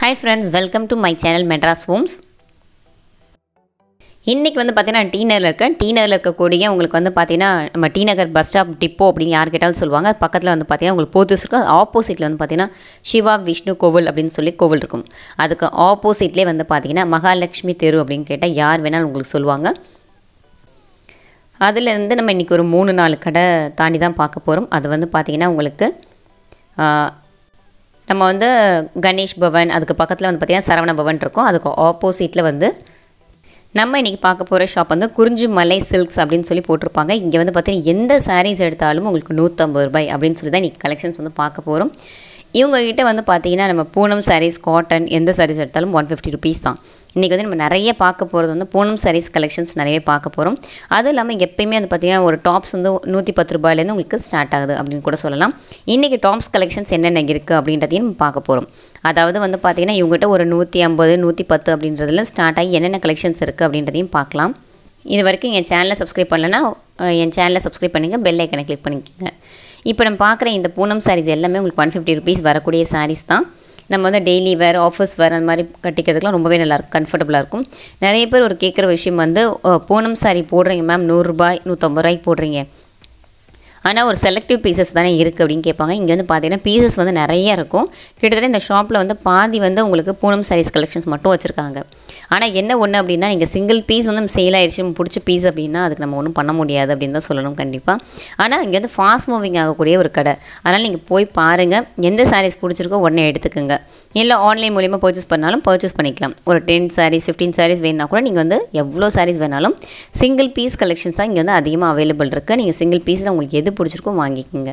Hi friends welcome to my channel Madras homes இன்றைக்கி வந்து பார்த்தீங்கன்னா டி நகரில் இருக்கேன் டி நகரில் இருக்கக்கூடிய உங்களுக்கு வந்து பார்த்தீங்கன்னா நம்ம T Nagar bus stop depot அப்படின்னு யார் கேட்டாலும் சொல்லுவாங்க பக்கத்தில் வந்து பார்த்தீங்கன்னா உங்களுக்கு போத்தீஸ் இருக்கும் ஆப்போசிட்டில் வந்து பார்த்தீங்கன்னா சிவா விஷ்ணு கோவில் அப்படின்னு சொல்லி கோவில் இருக்கும் அதுக்கு ஆப்போசிட்லேயே வந்து பார்த்தீங்கன்னா மகாலட்சுமி தெரு அப்படின்னு கேட்டால் யார் வேணாலும் உங்களுக்கு சொல்லுவாங்க அதுலேருந்து நம்ம இன்றைக்கி ஒரு மூணு நாலு கடை தாண்டி தான் பார்க்க போகிறோம் அது வந்து பார்த்திங்கன்னா உங்களுக்கு ஆ, நம்ம வந்து கணேஷ் பவன் அதுக்கு பக்கத்தில் வந்து பார்த்திங்கன்னா சரவண பவன் இருக்கும் அதுக்கு ஆப்போசிட்டில் வந்து நம்ம இன்றைக்கி பார்க்க போகிற ஷாப் வந்து குறிஞ்சி மலை சில்க்ஸ் அப்படின்னு சொல்லி போட்டிருப்பாங்க இங்கே வந்து பார்த்தீங்கன்னா எந்த சாரீஸ் எடுத்தாலும் உங்களுக்கு நூற்றம்பது ரூபாய் அப்படின்னு சொல்லி தான் இன்றைக்கி கலெக்ஷன்ஸ் வந்து பார்க்க போகிறோம் இவங்ககிட்ட வந்து பார்த்தீங்கன்னா நம்ம பூனம் சாரீஸ் காட்டன் எந்த சாரீஸ் எடுத்தாலும் ஒன் ஃபிஃப்டி ருபீஸ் தான் இன்றைக்கி வந்து நம்ம நிறைய பார்க்க போகிறது வந்து பூனம் சாரீஸ் கலெக்ஷன்ஸ் நிறைய பார்க்க போகிறோம் அதுவும் இல்லாமல் எப்பயுமே வந்து பார்த்திங்கன்னா ஒரு டாப்ஸ் வந்து நூற்றி பத்து ரூபாயிலேருந்து உங்களுக்கு ஸ்டார்ட் ஆகுது அப்படின்னு கூட சொல்லலாம் இன்றைக்கி டாப்ஸ் கலெக்ஷன்ஸ் என்னென்ன இருக்குது அப்படின்றதையும் நம்ம பார்க்க போகிறோம் அதாவது வந்து பார்த்திங்கன்னா இவங்ககிட்ட ஒரு நூற்றி ஐம்பது நூற்றி பத்து அப்படின்றதுல ஸ்டார்ட் ஆகி என்னென்ன கலெக்ஷன்ஸ் இருக்குது அப்படின்றதையும் பார்க்கலாம் இது வரைக்கும் என் சேனலை சப்ஸ்கிரைப் பண்ணலன்னா அஹ், என் சேனலை சப்ஸ்கிரைப் பண்ணுங்க பெல் ஐக்கனை கிளிக் பண்ணிக்கோங்க இப்போ நம்ம பார்க்குற இந்த பூனம் சாரீஸ் எல்லாமே உங்களுக்கு ஒன் ஃபிஃப்டி ருபீஸ் வரக்கூடிய சாரீஸ் தான் நம்ம வந்து டெய்லி வேர் ஆஃபீஸ் வேர் அந்த மாதிரி கட்டிக்கிறதுக்குலாம் ரொம்பவே நல்லாயிருக்கும் கம்ஃபர்டபுளாக இருக்கும் நிறைய பேர் ஒரு கேட்குற விஷயம் வந்து அஹ், பூனம் சாரீ போடுறீங்க மேம் நூறுரூபாய் நூற்றம்பது ரூபாய்க்கு போடுறீங்க ஆனால் ஒரு செலக்டிவ் பீசஸ் தானே இருக்குது அப்படின்னு கேட்பாங்க இங்கே வந்து பார்த்தீங்கன்னா பீசஸ் வந்து நிறைய இருக்கும் கிட்டத்தட்ட இந்த ஷாப்பில் வந்து பாதி வந்து உங்களுக்கு பூனம் சாரீஸ் கலெக்ஷன்ஸ் மட்டும் வச்சுருக்காங்க ஆனால் என்ன ஒன்று அப்படின்னா நீங்கள் சிங்கிள் பீஸ் வந்து சேல் ஆயிடுச்சு பிடிச்ச பீஸ் அப்படின்னா அதுக்கு நம்ம ஒன்றும் பண்ண முடியாது அப்படின்னு தான் சொல்லணும் கண்டிப்பாக ஆனால் இங்கே வந்து ஃபாஸ்ட் மூவிங் ஆகக்கூடிய ஒரு கடை அதனால் நீங்கள் போய் பாருங்கள் எந்த சாரீஸ் பிடிச்சிருக்கோ உடனே எடுத்துக்கோங்க இல்லை ஆன்லைன் மூலியமாக பர்ச்சேஸ் பண்ணாலும் பர்ச்சேஸ் பண்ணிக்கலாம் ஒரு டென் சாரீஸ் ஃபிஃப்டீன் சாரீஸ் வேணுன்னா கூட நீங்கள் வந்து எவ்வளோ சாரீஸ் வேணாலும் சிங்கிள் பீஸ் கலெக்ஷன்ஸ் தான் இங்கே வந்து அதிகமாக அவைலபிள் இருக்குது நீங்கள் சிங்கிள் பீஸில் உங்களுக்கு எது பிடிச்சிருக்கோ வாங்கிக்கோங்க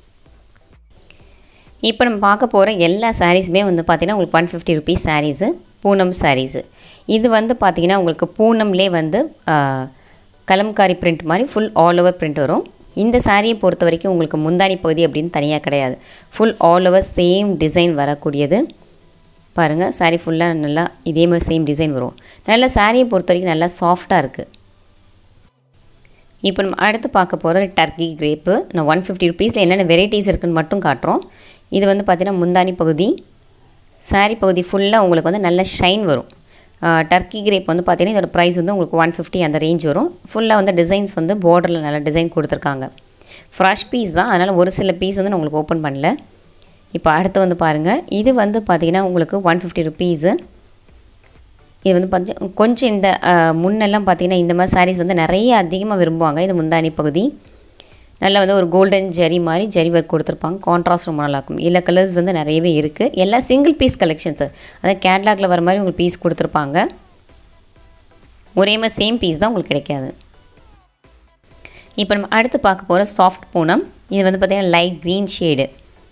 இப்போ நம்ம பார்க்க போகிற எல்லா சாரீஸுமே வந்து பார்த்திங்கன்னா உங்களுக்கு one fifty rupees sarees Poonam sarees இது வந்து பார்த்திங்கன்னா உங்களுக்கு பூனம்லே வந்து ஆ, கலம்காரி பிரிண்ட் மாதிரி ஃபுல் ஆல் ஓவர் பிரிண்ட் வரும் இந்த சாரியை பொறுத்த வரைக்கும் உங்களுக்கு முந்தானி பகுதி அப்படின்னு தனியாக கிடையாது full all over same design வரக்கூடியது பாருங்கள் சாரீ ஃபுல்லாக நல்லா இதே மாதிரி சேம் டிசைன் வரும் நல்லா சாரியை பொறுத்த வரைக்கும் நல்லா சாஃப்டாக இருக்குது இப்போ நம்ம அடுத்து பார்க்க போகிறது டர்க்கி கிரேப்பு நான் ஒன் ஃபிஃப்டி ருபீஸில் என்னென்ன வெரைட்டிஸ் இருக்குன்னு மட்டும் காட்டுறோம் இது வந்து பார்த்திங்கன்னா முந்தானி பகுதி saree பகுதி ஃபுல்லாக உங்களுக்கு வந்து நல்ல ஷைன் வரும் டர்க்கி கிரேப் வந்து பார்த்திங்கன்னா இதோட ப்ரைஸ் வந்து உங்களுக்கு ஒன் ஃபிஃப்டி அந்த ரேஞ்ச் வரும் ஃபுல்லாக வந்து டிசைன்ஸ் வந்து பார்டரில் நல்ல டிசைன் கொடுத்துருக்காங்க ஃப்ரெஷ் பீஸ் தான் அதனால் ஒரு சில பீஸ் வந்து நான் உங்களுக்கு ஓப்பன் பண்ணல இப்போ அடுத்து வந்து பாருங்கள் இது வந்து பார்த்திங்கன்னா உங்களுக்கு ஒன் ஃபிஃப்டி ருபீஸு இது வந்து கொஞ்சம் கொஞ்சம் இந்த அஹ், முன்னெல்லாம் பார்த்தீங்கன்னா இந்த மாதிரி சாரீஸ் வந்து நிறைய அதிகமாக விரும்புவாங்க இது முந்தானி பகுதி நல்லா வந்து ஒரு கோல்டன் ஜரி மாதிரி ஜரி ஒர்க் கொடுத்துருப்பாங்க கான்ட்ராஸ்ட் ரொம்ப நல்லாயிருக்கும் இல்லை கலர்ஸ் வந்து நிறையவே இருக்குது எல்லாம் சிங்கிள் பீஸ் கலெக்ஷன்ஸு அதாவது கேட்லாகில் வர மாதிரி உங்களுக்கு பீஸ் கொடுத்துருப்பாங்க ஒரே மாதிரி சேம் பீஸ் தான் உங்களுக்கு கிடைக்காது இப்போ நம்ம அடுத்து பார்க்க போகிற சாஃப்ட் பூனம் இது வந்து பார்த்திங்கன்னா லைட் க்ரீன் ஷேடு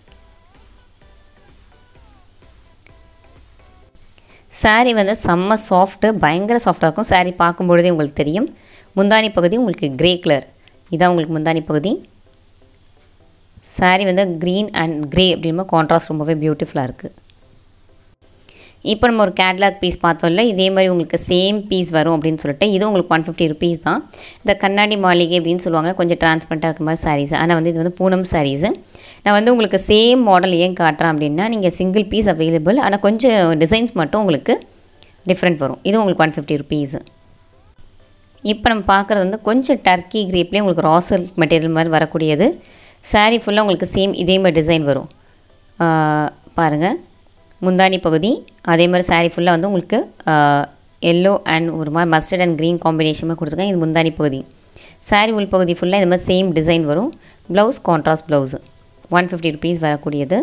saree வந்து செம்ம சாஃப்ட்டு பயங்கர சாஃப்டாக இருக்கும் saree பார்க்கும்பொழுதே உங்களுக்கு தெரியும் முந்தானி பகுதி உங்களுக்கு கிரே கலர் இதான் உங்களுக்கு முந்தானி பகுதி saree வந்து க்ரீன் அண்ட் கிரே அப்படின்ற கான்ட்ராஸ்ட் ரொம்பவே பியூட்டிஃபுல்லாக இருக்குது இப்போ நம்ம ஒரு கேட்லாக் பீஸ் பார்த்தோம்ல இதே மாதிரி உங்களுக்கு சேம் பீஸ் வரும் அப்படின்னு சொல்லிட்டு இது உங்களுக்கு ஒன் ஃபிஃப்டி ருபீஸ் தான் இந்த கண்ணாடி மாளிகை அப்படின்னு சொல்லுவாங்க கொஞ்சம் டிரான்ஸ்பரண்ட்டாக இருக்க மாதிரி சாரீஸ் ஆனால் வந்து இது வந்து பூனம் சாரீஸு நான் வந்து உங்களுக்கு சேம் மாடல் ஏன் காட்டுறேன் அப்படின்னா நீங்கள் சிங்கிள் பீஸ் அவைலபிள் ஆனால் கொஞ்சம் டிசைன்ஸ் மட்டும் உங்களுக்கு டிஃப்ரெண்ட் வரும் இது உங்களுக்கு ஒன் ஃபிஃப்டி ருபீஸு இப்போ நம்ம பார்க்குறது வந்து கொஞ்சம் டர்க்கி கிரேப்லேயே உங்களுக்கு ரா சில்க் மெட்டீரியல் மாதிரி வரக்கூடியது saree ஃபுல்லாக உங்களுக்கு சேம் இதே மாதிரி டிசைன் வரும் பாருங்கள் முந்தானி பகுதி அதே மாதிரி saree ஃபுல்லாக வந்து உங்களுக்கு எல்லோ அண்ட் ஒரு மாதிரி மஸ்டர்ட் அண்ட் க்ரீன் காம்பினேஷனாக கொடுத்துருக்காங்க இது முந்தானி பகுதி saree உள் பகுதி ஃபுல்லாக இந்த மாதிரி சேம் டிசைன் வரும் blouse contrast blouse one fifty rupees வரக்கூடியது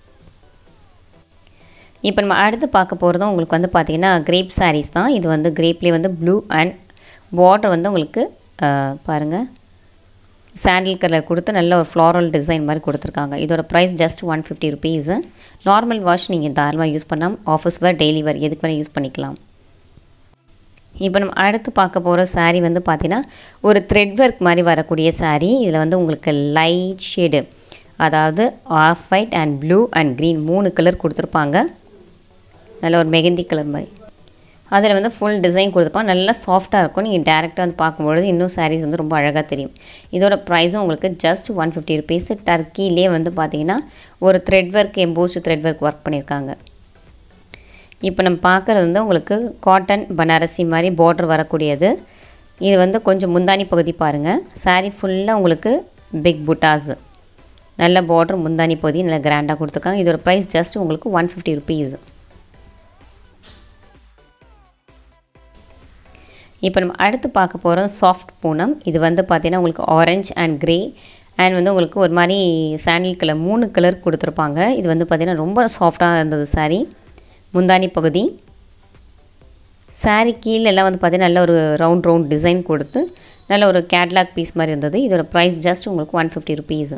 இப்போ நம்ம அடுத்து பார்க்க போகிறதும் உங்களுக்கு வந்து பார்த்திங்கன்னா கிரேப் sarees தான் இது வந்து கிரேப்லேயே வந்து ப்ளூ அண்ட் பார்டர் வந்து உங்களுக்கு பாருங்கள் சாண்டில் கலர் கொடுத்து நல்ல ஒரு ஃப்ளாரல் டிசைன் மாதிரி கொடுத்துருக்காங்க இதோட price just one fifty rupees normal wash நீங்கள் தாராளமாக யூஸ் பண்ணலாம் ஆஃபீஸ் வேர் டெய்லி வேர் எதுக்கு வேணால் யூஸ் பண்ணிக்கலாம் இப்போ நம்ம அடுத்து பார்க்க போகிற saree வந்து பார்த்தீங்கன்னா ஒரு த்ரெட் ஒர்க் மாதிரி வரக்கூடிய saree இதில் வந்து உங்களுக்கு லைட் ஷேடு அதாவது off white and blue and green மூணு கலர் கொடுத்துருப்பாங்க நல்ல ஒரு மெகந்தி கலர் மாதிரி அதில் வந்து ஃபுல் டிசைன் கொடுத்துருப்பாங்க நல்லா சாஃப்டாக இருக்கும் நீங்கள் டேரெக்டாக வந்து பார்க்கும்பொழுது இன்னும் sarees வந்து ரொம்ப அழகாக தெரியும் இதோட ப்ரைஸும் உங்களுக்கு ஜஸ்ட் ஒன் ஃபிஃப்டி ருபீஸ் டர்க்கிலே வந்து பார்த்தீங்கன்னா ஒரு thread work embossed thread work work பண்ணியிருக்காங்க இப்போ நம்ம பார்க்குறது வந்து உங்களுக்கு காட்டன் பனாரசி மாதிரி பார்டர் வரக்கூடியது இது வந்து கொஞ்சம் முந்தானி பகுதி பாருங்கள் saree ஃபுல்லாக உங்களுக்கு பிக் புட்டாஸ் நல்ல பார்டர் முந்தானி பகுதி நல்ல கிராண்டாக கொடுத்துருக்காங்க இதோட ப்ரைஸ் ஜஸ்ட் உங்களுக்கு ஒன் ஃபிஃப்டி ருபீஸ் இப்போ நம்ம அடுத்து பார்க்க போகிறோம் சாஃப்ட் பூனம் இது வந்து பார்த்திங்கன்னா உங்களுக்கு ஆரஞ்ச் அண்ட் கிரே அண்ட் வந்து உங்களுக்கு ஒரு மாதிரி சாண்டில் கலர் மூணு கலர் கொடுத்துருப்பாங்க இது வந்து பார்த்திங்கன்னா ரொம்ப சாஃப்டாக இருந்தது saree முந்தானி பகுதி saree கீழே எல்லாம் வந்து பார்த்திங்கன்னா நல்ல ஒரு ரவுண்ட் ரவுண்ட் டிசைன் கொடுத்து நல்ல ஒரு கேட்லாக் பீஸ் மாதிரி இருந்தது இதோட ப்ரைஸ் ஜஸ்ட் உங்களுக்கு ஒன் ஃபிஃப்டி ருபீஸ்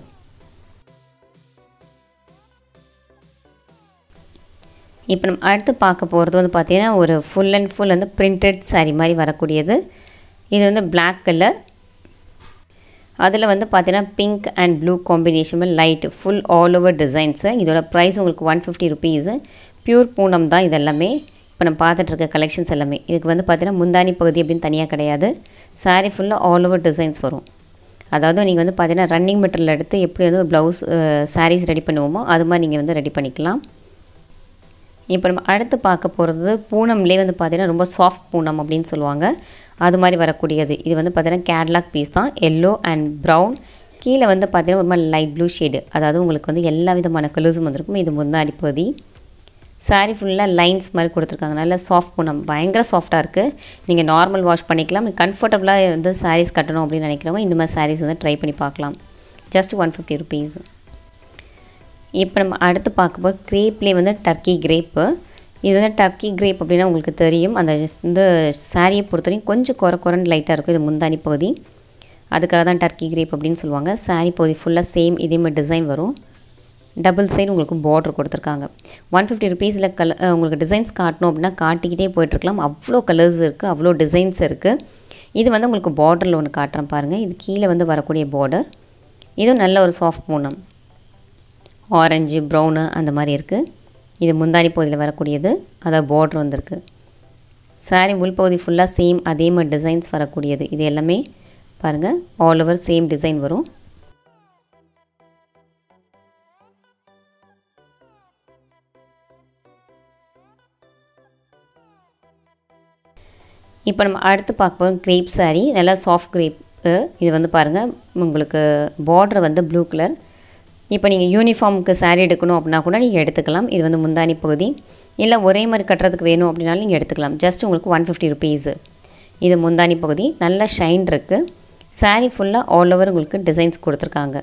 இப்போ நம்ம அடுத்து பார்க்க போகிறது வந்து பார்த்திங்கன்னா ஒரு ஃபுல் அண்ட் ஃபுல் வந்து பிரிண்டட் saree மாதிரி வரக்கூடியது இது வந்து Black கலர் அதில் வந்து பார்த்தீங்கன்னா pink and blue combination light full all over designs இதோட ப்ரைஸ் உங்களுக்கு one fifty rupees pure Poonam தான் இது எல்லாமே இப்போ நம்ம பார்த்துட்டு இருக்க கலெக்ஷன்ஸ் எல்லாமே இதுக்கு வந்து பார்த்தீங்கன்னா முந்தானி பகுதி அப்படின்னு தனியாக கிடையாது saree ஃபுல்லாக ஆல் ஓவர் டிசைன்ஸ் வரும் அதாவது நீங்கள் வந்து பார்த்தீங்கன்னா ரன்னிங் மெட்டீரியல் எடுத்து எப்படி வந்து ஒரு ப்ளவுஸ் சாரீஸ் ரெடி பண்ணுவோமோ அது மாதிரி நீங்கள் வந்து ரெடி பண்ணிக்கலாம் இப்போ நம்ம அடுத்து பார்க்க போகிறது பூனம்லேயே வந்து பார்த்திங்கன்னா ரொம்ப சாஃப்ட் பூனம் அப்படின்னு சொல்லுவாங்க அது மாதிரி வரக்கூடியது இது வந்து பார்த்திங்கன்னா கேட்லாக் பீஸ் தான் எல்லோ அண்ட் ப்ரௌன் கீழே வந்து பார்த்திங்கன்னா ஒரு மாதிரி லைட் ப்ளூ ஷேடு அதாவது உங்களுக்கு வந்து எல்லா விதமான கலர்ஸும் வந்திருக்கும் இது முந்தாடி பகுதி saree ஃபுல்லாக லைன்ஸ் மாதிரி கொடுத்துருக்காங்க நல்ல சாஃப்ட் பூனம் பயங்கர சாஃப்டாக இருக்குது நீங்கள் நார்மல் வாஷ் பண்ணிக்கலாம் கம்ஃபர்டபுளாக வந்து sarees கட்டணும் அப்படின்னு நினைக்கிறவங்க இந்த மாதிரி sarees வந்து ட்ரை பண்ணி பார்க்கலாம் ஜஸ்ட் ஒன் ஃபிஃப்டி ருபீஸ் இப்போ நம்ம அடுத்து பார்க்கும்போது கிரேப்லேயே வந்து டர்க்கி கிரேப்பு இது வந்து டர்க்கி கிரேப் அப்படின்னா உங்களுக்கு தெரியும் அந்த இந்த சாரியை பொறுத்தவரைக்கும் கொஞ்சம் குறை குறைன்னு லைட்டாக இருக்கும் இது முந்தானி பகுதி அதுக்காக தான் டர்க்கி கிரேப் அப்படின்னு சொல்லுவாங்க saree பகுதி ஃபுல்லாக சேம் இதே மாதிரி டிசைன் வரும் டபுள் சைடு உங்களுக்கு பார்டர் கொடுத்துருக்காங்க ஒன் ஃபிஃப்டி ருபீஸில் கல அஹ் உங்களுக்கு டிசைன்ஸ் காட்டணும் அப்படின்னா காட்டிக்கிட்டே போயிட்டுருக்கலாம் அவ்வளோ கலர்ஸ் இருக்குது அவ்வளோ டிசைன்ஸ் இருக்குது இது வந்து உங்களுக்கு பார்டரில் ஒன்று காட்டுறேன் பாருங்கள் இது கீழே வந்து வரக்கூடிய பார்டர் இதுவும் நல்ல ஒரு சாஃப்ட் பூனம் ஆரஞ்சு ப்ரௌனு அந்த மாதிரி இருக்குது இது முந்தானி பகுதியில் வரக்கூடியது அதாவது பார்டர் வந்திருக்கு saree உள்பகுதி ஃபுல்லாக சேம் அதே மாதிரி டிசைன்ஸ் வரக்கூடியது இது எல்லாமே பாருங்கள் ஆல் ஓவர் சேம் டிசைன் வரும் இப்போ நம்ம அடுத்து பார்க்க போகிறோம் கிரேப் saree நல்லா சாஃப்ட் கிரேப்பு இது வந்து பாருங்கள் உங்களுக்கு பார்டர் வந்து ப்ளூ கலர் இப்போ நீங்கள் யூனிஃபார்முக்கு saree எடுக்கணும் அப்படின்னா கூட நீங்கள் எடுத்துக்கலாம் இது வந்து முந்தானி பகுதி இல்லை ஒரே மாதிரி கட்டுறதுக்கு வேணும் அப்படின்னாலும் நீங்கள் எடுத்துக்கலாம் ஜஸ்ட் உங்களுக்கு ஒன் ஃபிஃப்டி ருபீஸு இது முந்தானி பகுதி நல்ல ஷைன் இருக்குது saree ஃபுல்லாக ஆல் ஓவர் உங்களுக்கு டிசைன்ஸ் கொடுத்துருக்காங்க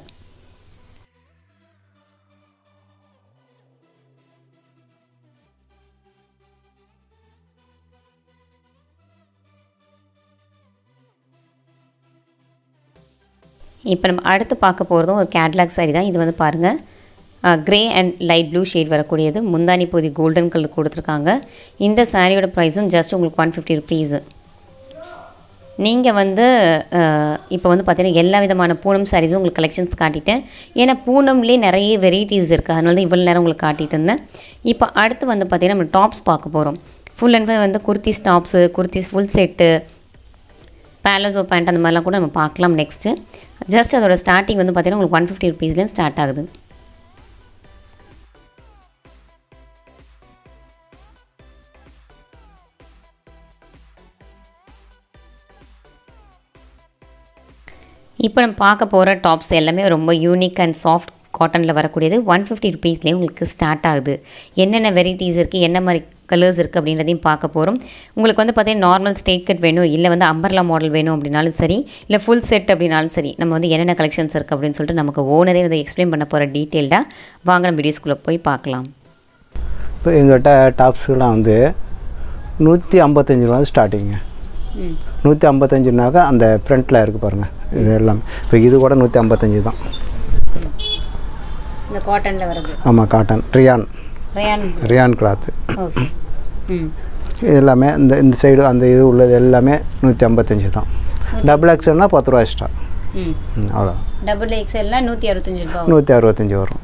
இப்போ நம்ம அடுத்து பார்க்க போகிறதும் ஒரு கேட்லாக் saree தான் இது வந்து பாருங்கள் grey and light blue shade வரக்கூடியது முந்தானி பகுதி கோல்டன் கலர் கொடுத்துருக்காங்க இந்த சாரியோட ப்ரைஸும் ஜஸ்ட் உங்களுக்கு ஒன் ஃபிஃப்டி ருபீஸு நீங்கள் வந்து அஹ், இப்போ வந்து பார்த்தீங்கன்னா எல்லா விதமான பூனம் சாரீஸும் உங்களுக்கு கலெக்ஷன்ஸ் காட்டிட்டேன் ஏன்னா பூனம்லேயே நிறைய வெரைட்டிஸ் இருக்குது அதனால தான் இவ்வளோ நேரம் உங்களுக்கு காட்டிட்டு இருந்தேன் இப்போ அடுத்து வந்து பார்த்தீங்கன்னா நம்ம டாப்ஸ் பார்க்க போகிறோம் ஃபுல் அண்ட் ஃபுல் வந்து kurtis tops kurtis full set palazzo pant அந்த மாதிரிலாம் கூட நம்ம பார்க்கலாம் நெக்ஸ்ட்டு ஜஸ்ட் அதோட ஸ்டார்டிங் வந்து பார்த்தீங்கன்னா உங்களுக்கு ஒன் ஃபிஃப்டி ருபீஸ்லேருந்து ஸ்டார்ட் ஆகுது இப்போ நம்ம பார்க்க போகிற டாப்ஸ் எல்லாமே ரொம்ப யூனிக் அண்ட் சாஃப்ட் காட்டனில் வரக்கூடியது ஒன் ஃபிஃப்டி ருபீஸ்லேயே உங்களுக்கு ஸ்டார்ட் ஆகுது என்னென்ன வெரைட்டிஸ் இருக்குது என்ன மாதிரி கலர்ஸ் இருக்குது அப்படின்றதையும் பார்க்க போகிறோம் உங்களுக்கு வந்து பார்த்தீங்கன்னா நார்மல் ஸ்ட்ரெயிட் கட் வேணும் இல்லை வந்து அம்பர்லா மாடல் வேணும் அப்படின்னாலும் சரி இல்லை ஃபுல் செட் அப்படின்னாலும் சரி நம்ம வந்து என்னென்ன கலெக்ஷன்ஸ் இருக்குது அப்படின்னு சொல்லிட்டு நமக்கு ஓனரே வந்து எக்ஸ்பிளைன் பண்ண போகிற டீட்டெயில்டாக வாங்க நம்ம வீடியோஸ்குள்ளே போய் பார்க்கலாம் இப்போ எங்கள்கிட்ட டாப்ஸுலாம் வந்து நூற்றி ஐம்பத்தஞ்சு ரூபா ஸ்டார்டிங்க நூற்றி ஐம்பத்தஞ்சுனாக்கா அந்த ஃப்ரண்ட்டில் இருக்குது பாருங்கள் இது எல்லாமே இப்போ இது கூட நூற்றி ஐம்பத்தஞ்சு தான் இந்த காட்டனில் வருது ஆமாம் cotton rayon rayon rayon cloth okay ம் இது எல்லாமே இந்த இந்த சைடு அந்த இது உள்ளது எல்லாமே நூற்றி ஐம்பத்தஞ்சு தான் டபுள் எக்ஸ்எல்னா பத்து ரூபா எக்ஸ்ட்ரா ம் ம், அவ்வளோ டபுள் எக்ஸ்எல்லாம் நூற்றி அறுபத்தஞ்சு ரூபா நூற்றி அறுபத்தஞ்சி வரும்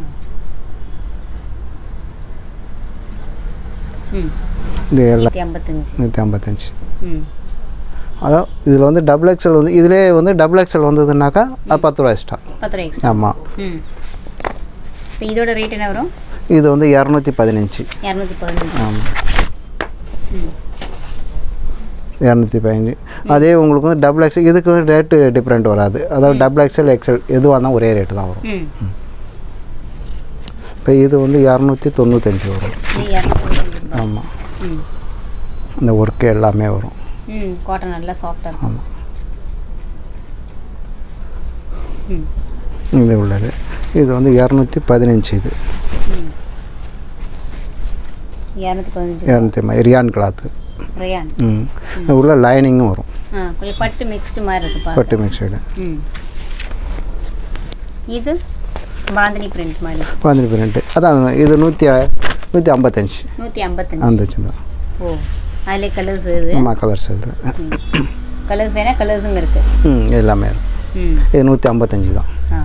ம் இது எல்லாம் நூற்றி ஐம்பத்தஞ்சு நூற்றி ஐம்பத்தஞ்சு ம் அதான் இதில் வந்து டபுள் எக்ஸ்எல் வந்து இதிலே வந்து டபுள் எக்ஸ்எல் வந்ததுனாக்கா அது பத்து ரூபா எக்ஸ்ட்ரா பத்து ரூபா எக்ஸ் ஆமாம் ம் இப்போ இதோட ரேட் என்ன வரும் இது வந்து இரநூத்தி பதினஞ்சு இரநூத்தி பதினஞ்சு ஆமாம் இரநூத்தி பதினஞ்சு அதே உங்களுக்கு வந்து டபுள் எக்ஸல் இதுக்கு வந்து ரேட்டு டிஃப்ரெண்ட் வராது அதாவது டபுள் எக்ஸல் எக்ஸல் எதுவாக இருந்தால் ஒரே ரேட்டு தான் வரும் ம் இப்போ இது வந்து இரநூத்தி தொண்ணூத்தஞ்சு வரும் இது இரநூத்தி பதினஞ்சு ஆமாம் ம் இந்த ஒர்க்கு எல்லாமே வரும் ம் காட்டன் நல்லா சாஃப்டாக இருக்கும் ஆமாம் ம் இது உள்ளது இது வந்து இரநூத்தி பதினஞ்சு இது இரநூத்தி பதினஞ்சு இரநூத்தி ரியான் கிளாத்து ரயான் ம் உள்ள லைனிங்கும் வரும் ஆ கொஞ்சம் பட்டு மிக்ஸ்டு மாதிரி இருக்குப்பா பட்டு மிக்சடு ம் இது பாந்தினி பிரிண்ட் மாதிரி பாந்திரி பிரிண்ட்டு அதான் இது நூற்றி நூற்றி ஐம்பத்தஞ்சு நூற்றி ஐம்பத்தஞ்சு வந்துச்சு தான் ஓ அதிலே கலர்ஸ் இது ஆமாம் கலர்ஸ் இதில் கலர்ஸ் வேணால் கலர்ஸும் இருக்குது ம் எல்லாமே இருக்கும் ம் இது நூற்றி ஐம்பத்தஞ்சு தான் ஆ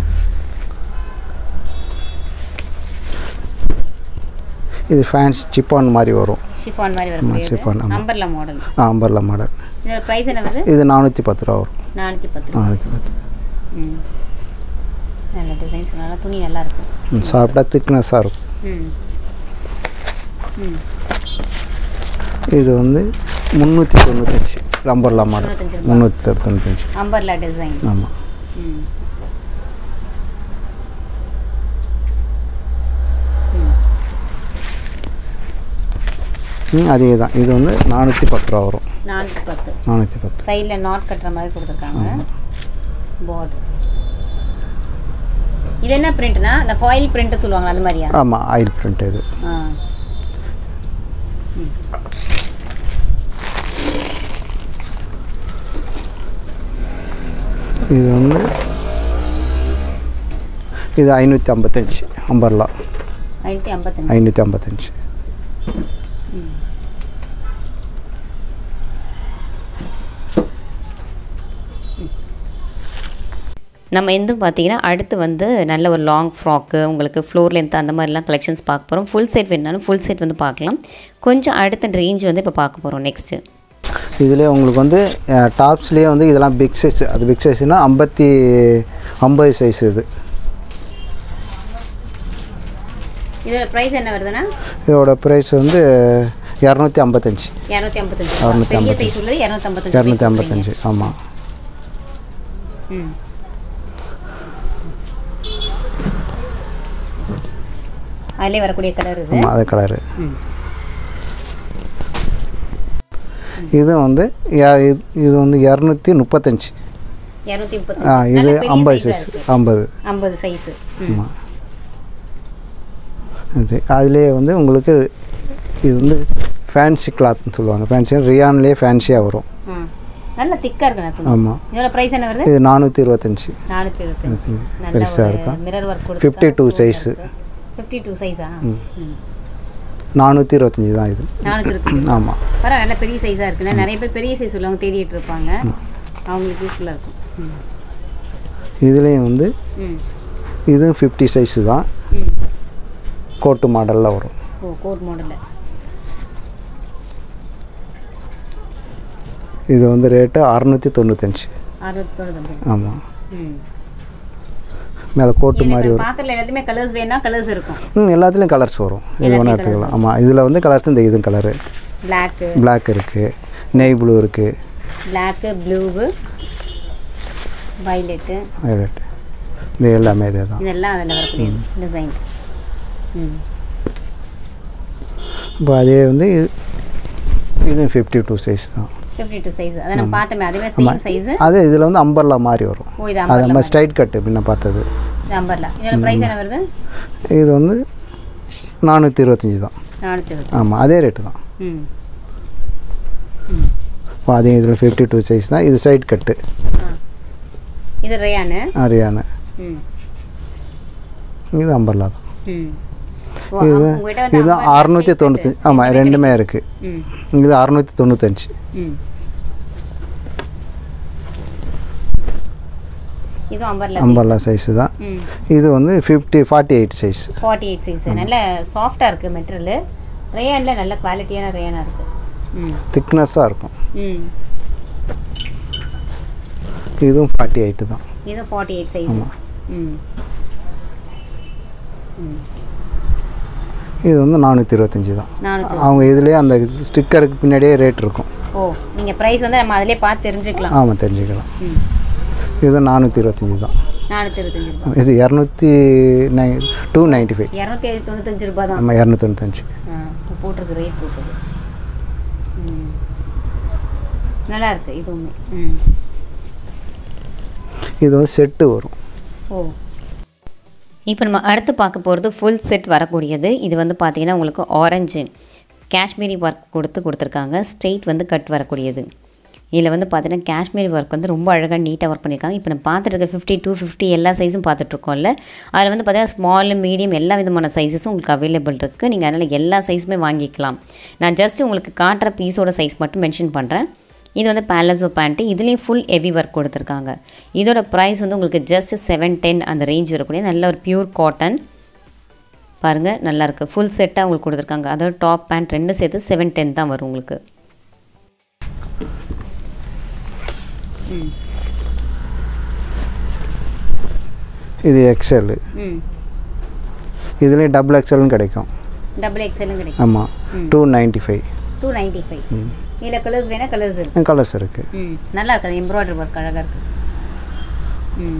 இது ஃபேன்ஸ் சிப்பான் மாதிரி வரும் ஷிஃபான் மாதிரி chiffon, வரக்கூடியது ஆமா. நம்பர்ல மாடல் ஆ அம்பர்லா மாடல் இதோட ப்ரைஸ் என்ன வருது இது நானூற்றி பத்து ரூபா வரும் நானூற்றி பத்து ரூபா நானூற்றி பத்து ம் நல்ல டிசைன்ஸ் நல்லா துணி நல்லா இருக்கும் ம் சாப்பிட்டா திக்னஸாக இருக்கும் ம் ம் இது வந்து முந்நூற்றி தொண்ணூத்தஞ்சு அம்பர்லா மாடல் தொண்ணூத்தஞ்சு ரூபா. முந்நூற்றி தொண்ணூத்தஞ்சு அம்பர்லா டிசைன் ஆமாம் ம் ம் அதே தான் இது வந்து நானூற்றி பத்து ரூபா வரும் நானூற்றி பத்து நானூற்றி பத்து சைடில் நாட் கட்டுற மாதிரி கொடுத்துருக்காங்க பார்டர் இது என்ன பிரிண்ட்னா இந்த ஃபாயில் பிரிண்ட் சொல்லுவாங்க அந்த மாதிரியா ஆமாம் ஆயில் பிரிண்ட் இது ஆ இது வந்து இது ஐநூற்றி ஐம்பத்தஞ்சு அம்பர்லா ஐநூற்றி ஐம்பத்தஞ்சு ஐநூற்றி ஐம்பத்தஞ்சு நம்ம எந்த பார்த்தீங்கன்னா அடுத்து வந்து நல்ல ஒரு லாங் ஃப்ராக்கு உங்களுக்கு ஃப்ளோர் லென்த் அந்த மாதிரிலாம் கலெக்ஷன்ஸ் பார்க்க போகிறோம் ஃபுல் செட் வேணுனாலும் ஃபுல் செட் வந்து பார்க்கலாம் கொஞ்சம் அடுத்த ரேஞ்ச் வந்து இப்போ பார்க்க போகிறோம் நெக்ஸ்ட்டு இதுலேயே உங்களுக்கு வந்து டாப்ஸ்லேயே வந்து இதெல்லாம் பிக் சைஸ் அது பிக் சைஸ்னால் ஐம்பத்தி ஐம்பது சைஸ் இது இதோட ப்ரைஸ் என்ன வருதுன்னா இதோட ப்ரைஸ் வந்து இரநூத்தி ஐம்பத்தஞ்சு இரநூத்தி ஐம்பத்தஞ்சு இரநூத்தி பெரிய ஐம்பத்தஞ்சு. சைஸ் உள்ளது இரநூத்தி ஐம்பத்தஞ்சு இரநூத்தி ஐம்பத்தஞ்சு ஆமாம் ம் அதிலே வரக்கூடிய கலர் இது ஆமாம் அது கலரு ம் இது வந்து யா- இது இது வந்து இரநூத்தி முப்பத்தஞ்சு இரநூத்தி ஆ இது முப்பத்தி ஐம்பது சைஸ் ஐம்பது ஐம்பது சைஸு ஆமாம் இது அதுலேயே வந்து உங்களுக்கு இது வந்து ஃபேன்சி கிளாத்னு சொல்லுவாங்க ஃபேன்சி ரியான்லேயே ஃபேன்சியாக வரும் ம் நல்ல திக்காக இருக்கு நான் துணி ஆமாம் இதோட ப்ரைஸ் என்ன வருது இது நானூற்றி இருபத்தஞ்சி நானூற்றி இருபத்தஞ்சு நல்ல பெருசாக ஒரு இருக்கும் மிரர் ஒர்க் கொடுத்து fifty two size fifty two சைஸா நானூற்றி இருபத்தஞ்சி தான் இது நானூற்றி இருபத்தஞ்சு ஆமாம் பரவாயில்ல நல்ல பெரிய சைஸாக இருக்குல்ல நிறைய பேர் பெரிய சைஸ் உள்ளவங்க தேடிட்டு இருப்பாங்க அவங்களுக்கு யூஸ்ஃபுல்லாக இருக்கும் ம் இதுலேயும் வந்து ம் இதுவும் ஃபிஃப்டி சைஸு தான் ம் கோட்டு மாடலில் வரும் ஓ கோட் மாடலில் இது வந்து ரேட்டு அறநூற்றி தொண்ணூத்தஞ்சு அறுபத்தி தொண்ணூத்தஞ்சு ஆமாம் ம் மேலே கோட்டு மாதிரி வரும் பார்க்கல எல்லாத்துமே கலர்ஸ் வேணா கலர்ஸ் இருக்கும் ம் எல்லாத்துலேயும் கலர்ஸ் வரும் இது ஒன்றா எடுத்துக்கலாம் ஆமாம் இதில் வந்து கலர்ஸ் இந்த இதுவும் கலரு பிளாக்கு பிளாக் இருக்குது நெய் ப்ளூ இருக்குது பிளாக்கு ப்ளூவு வைலெட்டு வயலட் இது எல்லாமே இதே தான் இதெல்லாம் அதில் வரக்கூடிய டிசைன்ஸ் ம் இப்போ அதே வந்து இது இதுவும் ஃபிஃப்டி டூ சைஸ் தான் ஃபிஃப்டி டூ சைஸ் அதை நம்ம பார்த்தோமே அதுவே சேம் சைஸு அதே இதில் வந்து அம்பர்லா மாதிரி வரும் ஓ இது அது அம்பர்லா நம்ம ஸ்ட்ரைட் கட்டு முன்ன பார்த்தது அம்பர்லா இதோட ப்ரைஸ் என்ன வருது இது வந்து நானூற்றி தான் நானூற்றி இருபது ஆமாம் அதே ரேட்டு தான் ம் இப்போ அதே இதில் ஃபிஃப்டி டூ சைஸ் தான் இது சைட் கட்டு ஆ இது ரேயானு அரியானு ம் இது அம்பர்லா தான் ம் ஓ, இது ஆமா, உங்ககிட்ட வந்து இது அம்பர்லா அறுநூற்றி straight தொண்ணூற்றி cut. ஆமாம் ரெண்டுமே இருக்குது ம் இது அறுநூற்றி தொண்ணூத்தஞ்சு ம் இது அம்பர்லா அம்பர்லா சைஸு தான் ம் இது வந்து fifty forty eight size forty eight size நல்ல சாஃப்டாக இருக்குது மெட்டீரியல் ரேயானில் நல்ல குவாலிட்டியான ரேயானாக இருக்குது ம் திக்னஸ்ஸாக இருக்கும் ம் இதுவும் ஃபார்ட்டி எயிட்டு தான் இது ஃபார்ட்டி எயிட் சைஸ் ம் ம் இது வந்து நானூற்றி இருபத்தஞ்சி தான் நானூற்றி அவங்க இதுலேயே அந்த ஸ்டிக்கருக்கு பின்னாடியே ரேட் இருக்கும் ஓ நீங்கள் ப்ரைஸ் வந்து நம்ம அதிலே பார்த்து தெரிஞ்சுக்கலாம் ஆமாம் தெரிஞ்சுக்கலாம் ம் இது நானூற்றி இருபத்தஞ்சி தான் நானூற்றி இருபத்தஞ்சி ரூபாய் இது இரநூத்தி நைன் டூ நைன்ட்டி ஃபைவ் இரநூத்தி தொண்ணூத்தஞ்சு ரூபாய் தான் ஆமாம் இரநூத்தொண்ணூத்தஞ்சு ஆ இப்போ போட்டிருக்கு ரேட் போட்டிருக்கு ம் நல்லா இருக்கு இதுவுமே ம் இது வந்து செட்டு வரும் ஓ இப்போ நம்ம அடுத்து பார்க்க போகிறது ஃபுல் செட் வரக்கூடியது இது வந்து பார்த்தீங்கன்னா உங்களுக்கு ஆரஞ்சு காஷ்மீரி ஒர்க் கொடுத்து கொடுத்துருக்காங்க ஸ்ட்ரெயிட் வந்து கட் வரக்கூடியது இதில் வந்து பார்த்தீங்கன்னா காஷ்மீரி ஒர்க் வந்து ரொம்ப அழகாக நீட்டாக ஒர்க் பண்ணியிருக்காங்க இப்போ நம்ம பார்த்துட்டு இருக்க ஃபிஃப்டி டூ ஃபிஃப்டி எல்லா சைஸும் பார்த்துட்ருக்கோம்ல அதில் வந்து பார்த்தீங்கன்னா ஸ்மால் மீடியம் எல்லா விதமான சைஸஸும் உங்களுக்கு அவைலபிள் இருக்குது நீங்கள் அதனால் எல்லா சைஸுமே வாங்கிக்கலாம் நான் ஜஸ்ட் உங்களுக்கு காட்டுற பீஸோட சைஸ் மட்டும் மென்ஷன் பண்ணுறேன் இது வந்து பேலஸோ பேண்ட்டு இதுலேயும் ஃபுல் ஹெவி ஒர்க் கொடுத்துருக்காங்க இதோட ப்ரைஸ் வந்து உங்களுக்கு ஜஸ்ட் செவன் டென் அந்த ரேஞ்ச் வரக்கூடிய நல்ல ஒரு பியூர் காட்டன் பாருங்கள் நல்லாயிருக்கு ஃபுல் செட்டாக உங்களுக்கு கொடுத்துருக்காங்க அதோட டாப் பேண்ட் ரெண்டு சேர்த்து செவன் டென் தான் வரும் உங்களுக்கு இது எக்ஸ்எல் ம் இதுலேயே டபுள் எக்ஸ்எல்னு கிடைக்கும் டபுள் எக்ஸ்எல்லும் கிடைக்கும் ஆமாம் two ninety five two ninety five இதில் கலர்ஸ் வேணால் கலர்ஸ் இருக்குது கலர்ஸ் இருக்குது ம் நல்லா இருக்குது எம்ப்ராய்டரி ஒர்க் அழகாக இருக்குது ம்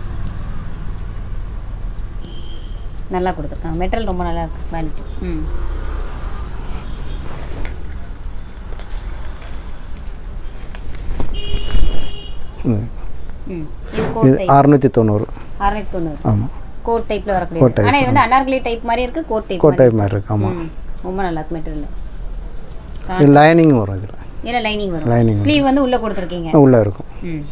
நல்லா கொடுத்துருக்காங்க மெட்டீரியல் ரொம்ப நல்லா இருக்குது குவாலிட்டி ம் ம். ம் இது இது கோட் டைப் அறுநூற்றி தொண்ணூறு அறுநூத்தி தொண்ணூறு ஆமாம் கோட் டைப்பில் Coat வரக்கூடிய type, ஆனால் இது வந்து அனார்கலி டைப் மாதிரி இருக்குது கோட் டைப் கோட் டைப் மாதிரி இருக்கு ஆமாம் ம் ரொம்ப நல்லா இருக்கு மெட்டீரியல் இது லைனிங் வரும் இதில் இதில் லைனிங் வரும் Lining வரும். ஸ்லீவ் வந்து உள்ளே கொடுத்துருக்கீங்க உள்ளே இருக்கும் ம்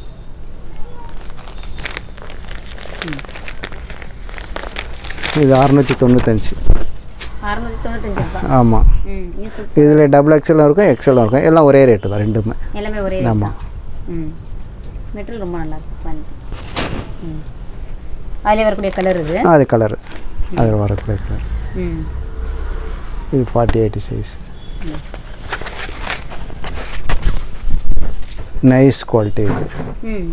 இது அறுநூற்றி தொண்ணூத்தஞ்சு அறுநூத்தி தொண்ணூத்தஞ்சு ரூபாய் ஆமாம் ம் இது சூப்பர் இதில் டபுள் எக்ஸ்எல்லும் இருக்கும் எக்ஸ்எல்லும் இருக்கும் எல்லாம் ஒரே ரேட்டு தான் ரெண்டுமே எல்லாமே ஒரே ஆமாம் ம் மெட்டீரியல் ரொம்ப நல்லா இருக்கு குவாலிட்டி ம் அதிலே வரக்கூடிய கலர் இது அது கலரு அதில் வரக்கூடிய கலர் ம் இது forty eighty size nice quality இது ம்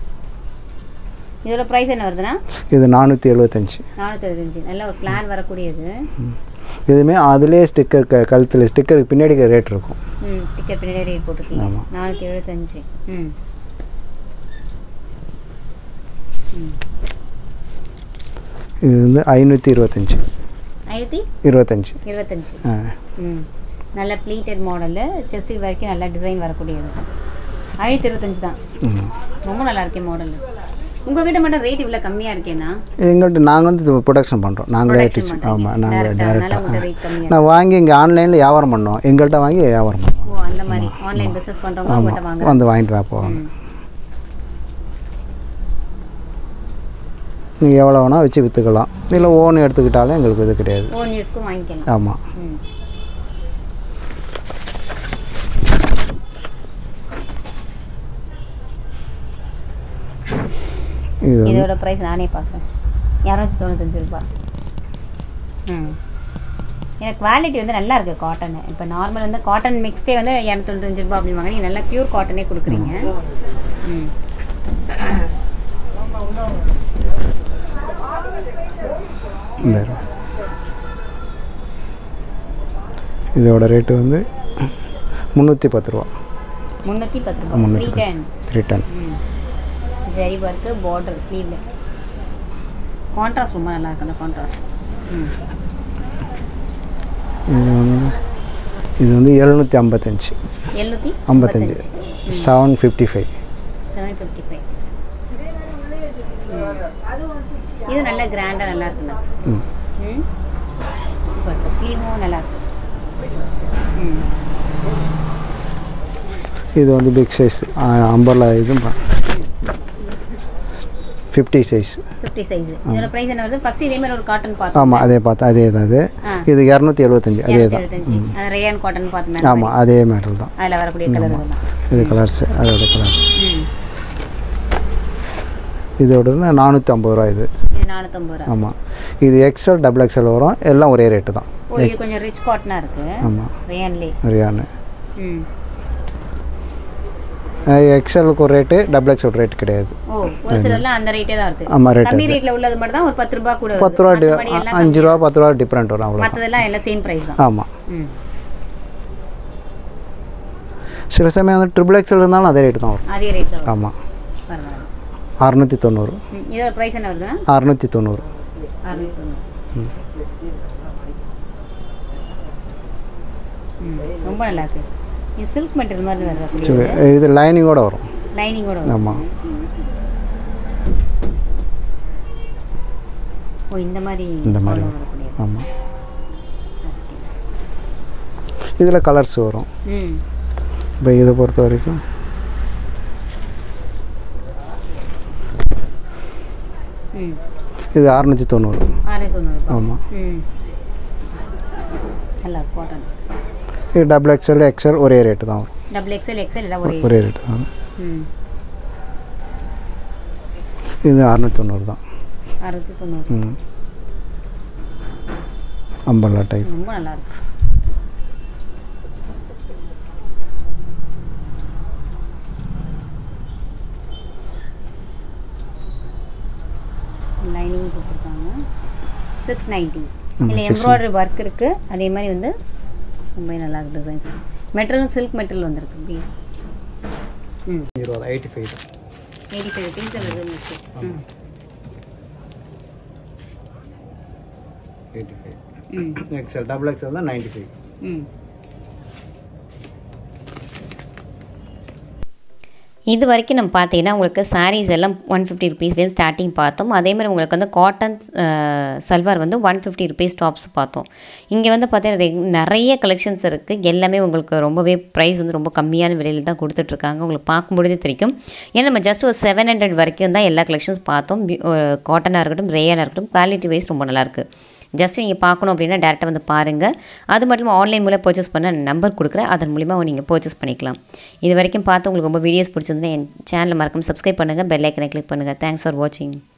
இதோட ப்ரைஸ் என்ன வருதுன்னா இது நானூற்றி எழுபத்தஞ்சி நானூற்றி அறுபத்தஞ்சு நல்ல ஒரு பிளான் வரக்கூடியது இதுவுமே அதுலேயே ஸ்டிக்கர் க கழுத்தில் ஸ்டிக்கருக்கு பின்னாடி ரேட் இருக்கும் ம் ஸ்டிக்கர் பின்னாடி ரேட் போட்டிருக்கீங்க ஆமா. நானூற்றி எழுபத்தஞ்சு ம் இது வந்து ஐநூற்றி இருபத்தஞ்சி ஐநூற்றி இருபத்தஞ்சி இருபத்தஞ்சு ஆ ம் நல்ல ப்ளீட்டட் மாடலு செஸ்ட் வரைக்கும் நல்ல டிசைன் வரக்கூடியது ஐநூற்றி இருபத்தஞ்சு தான் ம். ரொம்ப நல்லா இருக்கே மாடல் உங்ககிட்ட மட்டும் ரேட் இவ்வளோ கம்மியாக இருக்கேன்னா எங்கள்கிட்ட நாங்கள் வந்து ப்ரொடக்ஷன் பண்ணுறோம் நாங்களே Production டிச் பண்றீங்க. ஆமாம் நாங்களே Direct ஆ, அதனால டேரெக்டாக உங்கள்கிட்ட rate கம்மியா நான் வாங்கி இங்கே ஆன்லைனில் வியாபாரம் பண்ணோம் எங்கள்கிட்ட வாங்கி வியாபாரம் பண்ணுவோம் ஓ அந்த மாதிரி ஆன்லைன் பிஸ்னஸ் பண்ணுறவங்க உங்கள்கிட்ட வாங்க வந்து வாங்கிட்டு வா போவாங்க ம். நீங்கள் எவ்வளோ வேணால் வச்சு விற்றுக்கலாம் இல்லை ஓன் எடுத்துக்கிட்டாலும் எங்களுக்கு இது கிடையாது ஓன் யூஸ்க்கும் வாங்கிக்கலாம் ஆமாம் ம் இது வந்து இதோட ப்ரைஸ் நானே பார்க்குறேன் இரநூத்தி தொண்ணூத்தஞ்சு ரூபாய் ம் எனக்கு குவாலிட்டி வந்து நல்லா இருக்குது காட்டன் இப்போ நார்மல் வந்து காட்டன் மிக்ஸ்டே வந்து இரநூத்தி தொண்ணூத்தஞ்சு ரூபாய் அப்படிம்பாங்க நீங்கள் நல்லா பியூர் காட்டனே கொடுக்குறீங்க ம் இந்த இதோட ரேட்டு வந்து முந்நூற்றி பத்து ரூபா முந்நூற்றி பத்து ரூபாய் த்ரீ முந்நூற்றி டென் த்ரீ டன் ம் ஜரி ஒர்க்கு பார்டர் ஸ்லீவில் கான்ட்ராஸ்ட் ரொம்ப நல்லா இருக்கு அந்த கான்ட்ராஸ்ட் ம் இது வந்து இது வந்து எழுநூற்றி ஐம்பத்தஞ்சு எழுநூற்றி ஐம்பத்தஞ்சு seven fifty five seven fifty five இது நல்ல கிராண்டாக நல்லா இருக்குண்ணா ம் ம் சூப்பர் இருக்கு ஸ்லீவும் நல்லா இருக்கு ம் இது வந்து பிக் சைஸ் அம்பர்லா இதுவும் ஃபிஃப்டி சைஸ் ஃபிஃப்டி சைஸ் இதோட ப்ரைஸ் என்ன வருது ஃபர்ஸ்ட் இதே மாதிரி ஒரு காட்டன் பார்த்தோம் ஆமாம் அதே பார்த்தா அதே தான் அது ஆ. இது இரநூத்தி எழுபத்தஞ்சு அதே தான் எழுபத்தஞ்சு அது ரேயான் காட்டன் பார்த்து ஆமாம் அதே மேடல் தான் அதில் வரக்கூடிய கலர் இதெல்லாம் இது கலர்ஸ் அதோட கலர்ஸ் ம் இதோட நானூற்றி ஐம்பது ரூபா இது இது நானூற்றம்பது ரூபா ஆமாம் இது எக்ஸ்எல் டபுள் எக்ஸ்எல் வரும் எல்லாம் ஒரே ரேட்டு தான் ஓ இது கொஞ்சம் ரிச் காட்டனாக இருக்குது ஆமாம் ரேயான்லே ரியானு ம் எக்ஸ்எலுக்கு ஒரு ரேட்டு டபுள் எக்ஸ் ஒரு ரேட் கிடையாது ஓ ஒரு சிலர்லாம் அந்த ரேட்டே தான் இருக்கு ஆமாம் ரேட் கம்மி ரேட்ல உள்ளது மட்டும் தான் ஒரு பத்து ரூபாய் கூட பத்து ரூபா டி- அஞ்சு ரூபா பத்து ரூபா டிஃப்ரெண்ட் வரும் அவ்வளோ மற்றதெல்லாம் எல்லாம் சேம் ப்ரைஸ் தான் ஆமாம் ம் சில சமயம் வந்து ட்ரிபிள் எக்ஸ்எல் இருந்தாலும் அதே ரேட்டு தான் வரும் அதே ரேட் தான் ஆமாம் பரவாயில்ல அறுநூற்றி தொண்ணூறு ம், இதோட ப்ரைஸ் என்ன வருதுன்னா அறுநூற்றி தொண்ணூறு அறுநூத்தி தொண்ணூறு ம் ரொம்ப நல்லா இருக்கு இது சில்க் மெட்டீரியல் மாதிரி வருது சரி இது லைனிங்கோட வரும் லைனிங்கோட வரும் ஆமாம் ஓ இந்த மாதிரி இந்த மாதிரி colour வரக்கூடியது. ஆமாம் இதில் கலர்ஸ் வரும் ம் இப்போ இதை பொறுத்த வரைக்கும் ம் இது அறுநூற்றி தொண்ணூறு ஆயிரத்தி தொண்ணூறு ஆமாம் ம் நல்லா காட்டன் இது டபுள் எக்ஸ்எல் எக்ஸ்எல் ஒரே ரேட்டு தான் வரும் டபுள் எக்ஸ்எல் எக்ஸ்எல் எல்லாம் ஒரே ஒரே ரேட்டு தான் வரும். ம் இது அறுநூற்றி தொண்ணூறு தான் அறுநூத்தி தொண்ணூறு ம் அம்பர்லா டைப் ரொம்ப நல்லா இருக்கு லைனிங் கொடுத்துருக்காங்க சிக்ஸ் நைன்ட்டி இல்லை எம்ப்ராய்டரி ஒர்க் இருக்குது அதே மாதிரி வந்து ரொம்ப நல்லா இருக்கு டிசைன்ஸ் மெட்டீரியல் சில்க் மெட்டீரியல் வந்திருக்கு பீஸ் ம் இருபது eighty five eighty five pink colour இருந்துச்சு ம் எயிட்டி ஃபைவ் ம் எக்ஸ்எல் டபுள் எக்ஸ்எல் தான் நைன்ட்டி ஃபைவ் ம் இது வரைக்கும் நம்ம பார்த்தீங்கன்னா உங்களுக்கு சாரீஸ் எல்லாம் ஒன் ஃபிஃப்டி ருபீஸ்லேருந்து ஸ்டார்டிங் பார்த்தோம் அதே மாதிரி உங்களுக்கு வந்து காட்டன் சல்வார் வந்து ஒன் ஃபிஃப்டி ருபீஸ் டாப்ஸ் பார்த்தோம் இங்கே வந்து பார்த்தீங்கன்னா ரெ- நிறைய கலெக்ஷன்ஸ் இருக்குது எல்லாமே உங்களுக்கு ரொம்பவே ப்ரைஸ் வந்து ரொம்ப கம்மியான விலையில் தான் கொடுத்துட்ருக்காங்க உங்களுக்கு பார்க்கும்பொழுதே தெரியும் ஏன்னா நம்ம ஜஸ்ட் ஒரு செவன் ஹண்ட்ரட் வரைக்கும் தான் எல்லா கலெக்ஷன்ஸ் பார்த்தோம் காட்டனாக இருக்கட்டும் ரேயனாக இருக்கட்டும் குவாலிட்டி வைஸ் ரொம்ப நல்லாயிருக்கு ஜஸ்ட் நீங்கள் பார்க்கணும் அப்படின்னா டேரெக்டாக வந்து பாருங்கள் அது மட்டும் இல்லாமல் ஆன்லைன் மூலம் பர்ச்சேஸ் பண்ண நம்பர் கொடுக்குறேன் அதன் மூலிமா நீங்கள் பர்ச்சேஸ் பண்ணிக்கலாம் இது வரைக்கும் பார்த்து உங்களுக்கு ரொம்ப வீடியோஸ் பிடிச்சிருந்தா என் சேனலை மறக்காம சப்ஸ்கிரைப் பண்ணுங்கள் பெல் ஐக்கனை கிளிக் பண்ணுங்கள் தேங்க்ஸ் ஃபார் வாட்சிங்